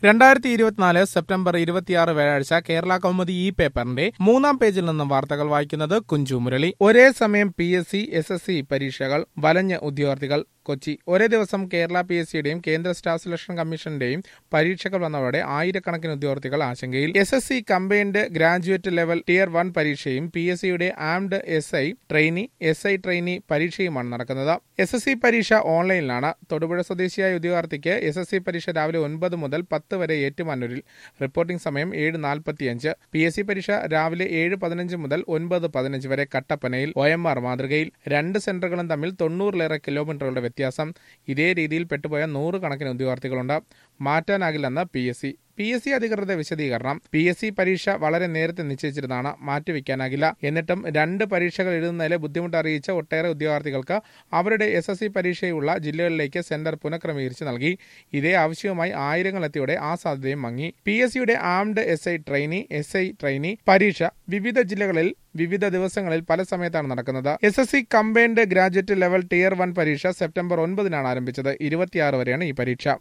രണ്ടായിരത്തി ഇരുപത്തിനാല് സെപ്റ്റംബർ ഇരുപത്തിയാറ് വ്യാഴാഴ്ച കേരള കൗമുദി ഈ പേപ്പറിന്റെ മൂന്നാം പേജിൽ നിന്നും വാർത്തകൾ വായിക്കുന്നത് കുഞ്ചു മുരളി ഒരേ സമയം P S C S S C പരീക്ഷകൾ വലഞ്ഞ ഉദ്യോഗാർത്ഥികൾ കൊച്ചി ഒരേ ദിവസം കേരള പി എസ് സിയുടെയും കേന്ദ്ര സ്റ്റാഫ് സെലക്ഷൻ കമ്മീഷന്റെയും പരീക്ഷകൾ വന്നതോടെ ആയിരക്കണക്കിന് ഉദ്യോഗാർത്ഥികൾ ആശങ്കയിൽ S S C combined graduate level tier one പരീക്ഷയും പി എസ് സിയുടെ armed S I trainee S I trainee പരീക്ഷയുമാണ് നടക്കുന്നത് എസ് എസ് സി പരീക്ഷ ഓൺലൈനിലാണ് തൊടുപുഴ സ്വദേശിയായ ഉദ്യോഗാർത്ഥിക്ക് എസ് എസ് സി പരീക്ഷ രാവിലെ ഒൻപത് മുതൽ പത്ത് വരെ ഏറ്റുമാനൂരിൽ റിപ്പോർട്ടിംഗ് സമയം ഏഴ് നാൽപ്പത്തിയഞ്ച് പി എസ് സി പരീക്ഷ രാവിലെ ഏഴ് പതിനഞ്ച് മുതൽ ഒൻപത് പതിനഞ്ച് വരെ കട്ടപ്പനയിൽ ഒ എം ആർ മാതൃകയിൽ രണ്ട് സെന്ററുകളും തമ്മിൽ തൊണ്ണൂറിലേറെ കിലോമീറ്ററുകളുടെ വ്യത്യാസം ഇതേ രീതിയിൽ പെട്ടുപോയ നൂറുകണക്കിന് ഉദ്യോഗാർത്ഥികളുണ്ട് മാറ്റാനാകില്ലെന്ന് P S C P S C അധികൃതരുടെ വിശദീകരണം പി എസ് സി പരീക്ഷ വളരെ നേരത്തെ നിശ്ചയിച്ചിരുന്നതാണ് മാറ്റിവെക്കാനാകില്ല എന്നിട്ടും രണ്ട് പരീക്ഷകൾ എഴുതുന്നതിലെ ബുദ്ധിമുട്ട് അറിയിച്ച ഒട്ടേറെ ഉദ്യോഗാർത്ഥികൾക്ക് അവരുടെ എസ് എസ് സി പരീക്ഷയുള്ള ജില്ലകളിലേക്ക് സെന്റർ പുനഃക്രമീകരിച്ച് നൽകി ഇതേ ആവശ്യവുമായി ആയിരങ്ങൾ എത്തിയോടെ ആ സാധ്യതയും മങ്ങി പി എസ് സിയുടെ armed S I trainee S I trainee പരീക്ഷ വിവിധ ജില്ലകളിൽ വിവിധ ദിവസങ്ങളിൽ പല സമയത്താണ് നടക്കുന്നത് S S C combined graduate level tier one പരീക്ഷ സെപ്റ്റംബർ ഒൻപതിനാണ് ആരംഭിച്ചത് ഇരുപത്തിയാറ് വരെയാണ് ഈ പരീക്ഷ